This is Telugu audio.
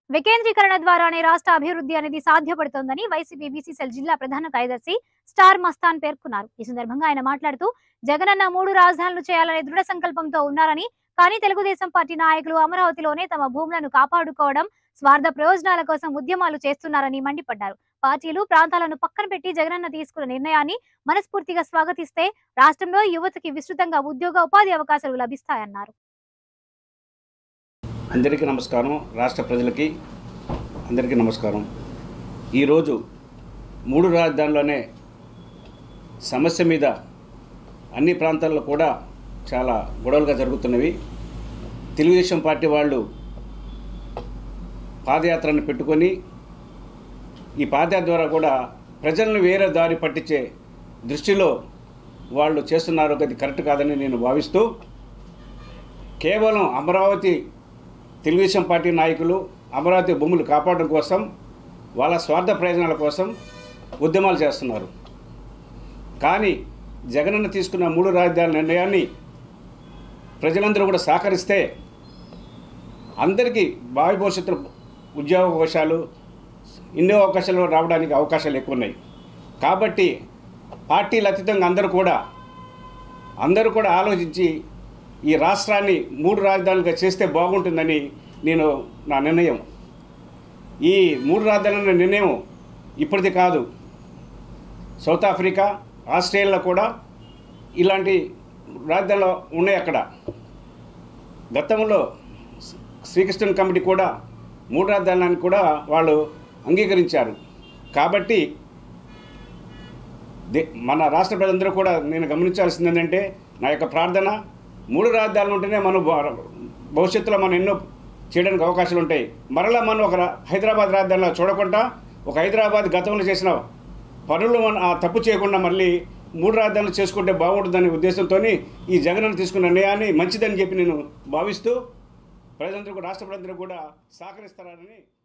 వికేంద్రీకరణ ద్వారానే రాష్ట్ర అభివృద్ధి అనేది సాధ్యపడుతోందని వైసీపీ బీసీసీఎల్ జిల్లా ప్రధాన కార్యదర్శి స్టార్ మస్తాన్ పేర్కొన్నారు ఈ సందర్భంగా ఆయన మాట్లాడుతూ జగనన్న మూడు రాజధానులు చేయాలనే దృఢ సంకల్పంతో ఉన్నారని కానీ తెలుగుదేశం పార్టీ నాయకులు అమరావతిలోనే తమ భూములను కాపాడుకోవడం స్వార్థ ప్రయోజనాల కోసం ఉద్యమాలు చేస్తున్నారని మండిపడ్డారు పార్టీలు ప్రాంతాలను పక్కన పెట్టి జగనన్న తీసుకున్న నిర్ణయాన్ని మనస్ఫూర్తిగా స్వాగతిస్తే రాష్ట్రంలో యువతకి విస్తృతంగా ఉద్యోగ ఉపాధి అవకాశాలు లభిస్తాయన్నారు అందరికీ నమస్కారం రాష్ట్ర ప్రజలకి అందరికీ నమస్కారం ఈరోజు మూడు రాజధానులనే సమస్య మీద అన్ని ప్రాంతాల్లో కూడా చాలా గొడవలుగా జరుగుతున్నవి తెలుగుదేశం పార్టీ వాళ్ళు పాదయాత్రను పెట్టుకొని ఈ పాదయాత్ర ద్వారా కూడా ప్రజలను వేరే దారి పట్టించే దృష్టిలో వాళ్ళు చేస్తున్నారు అది కరెక్ట్ కాదని నేను భావిస్తూ కేవలం అమరావతి తెలుగుదేశం పార్టీ నాయకులు అమరావతి భూములు కాపాడడం కోసం వాళ్ళ స్వార్థ ప్రయోజనాల కోసం ఉద్యమాలు చేస్తున్నారు కానీ జగనన్న తీసుకున్న మూడు రాజధానుల నిర్ణయాన్ని ప్రజలందరూ కూడా సహకరిస్తే అందరికీ భావి భవిష్యత్తులో ఉద్యోగ అవకాశాలు ఎన్నో అవకాశాలు రావడానికి అవకాశాలు ఎక్కువ ఉన్నాయి కాబట్టి పార్టీలు అతీతంగా అందరూ కూడా అందరూ కూడా ఆలోచించి ఈ రాష్ట్రాన్ని మూడు రాజధానులుగా చేస్తే బాగుంటుందని నేను నా నిర్ణయం ఈ మూడు రాజధానుల నిర్ణయం ఇప్పటిది కాదు సౌత్ ఆఫ్రికా ఆస్ట్రేలియాలో కూడా ఇలాంటి రాజధానులు ఉన్నాయి అక్కడ గతంలో శ్రీకృష్ణ కమిటీ కూడా మూడు రాజధానులను కూడా వాళ్ళు అంగీకరించారు కాబట్టి దే- మన రాష్ట్ర ప్రజలందరూ కూడా నేను గమనించాల్సింది ఏంటంటే నా యొక్క ప్రార్థన మూడు రాజధానులు ఉంటేనే మనం భ- భవిష్యత్తులో మనం ఎన్నో చేయడానికి అవకాశాలు ఉంటాయి మరలా మనం ఒక రా- హైదరాబాద్ రాజధానిలో చూడకుండా ఒక హైదరాబాద్ గతంలో చేసిన పనులు మనం ఆ తప్పు చేయకుండా మళ్ళీ మూడు రాజధానులు చేసుకుంటే బాగుంటుందనే ఉద్దేశంతో ఈ జగనన్న తీసుకున్న నిర్ణయాన్ని మంచిదని చెప్పి నేను భావిస్తూ ప్రజలందరూ కూడా రాష్ట్ర ప్రజలందరూ కూడా సహకరిస్తారని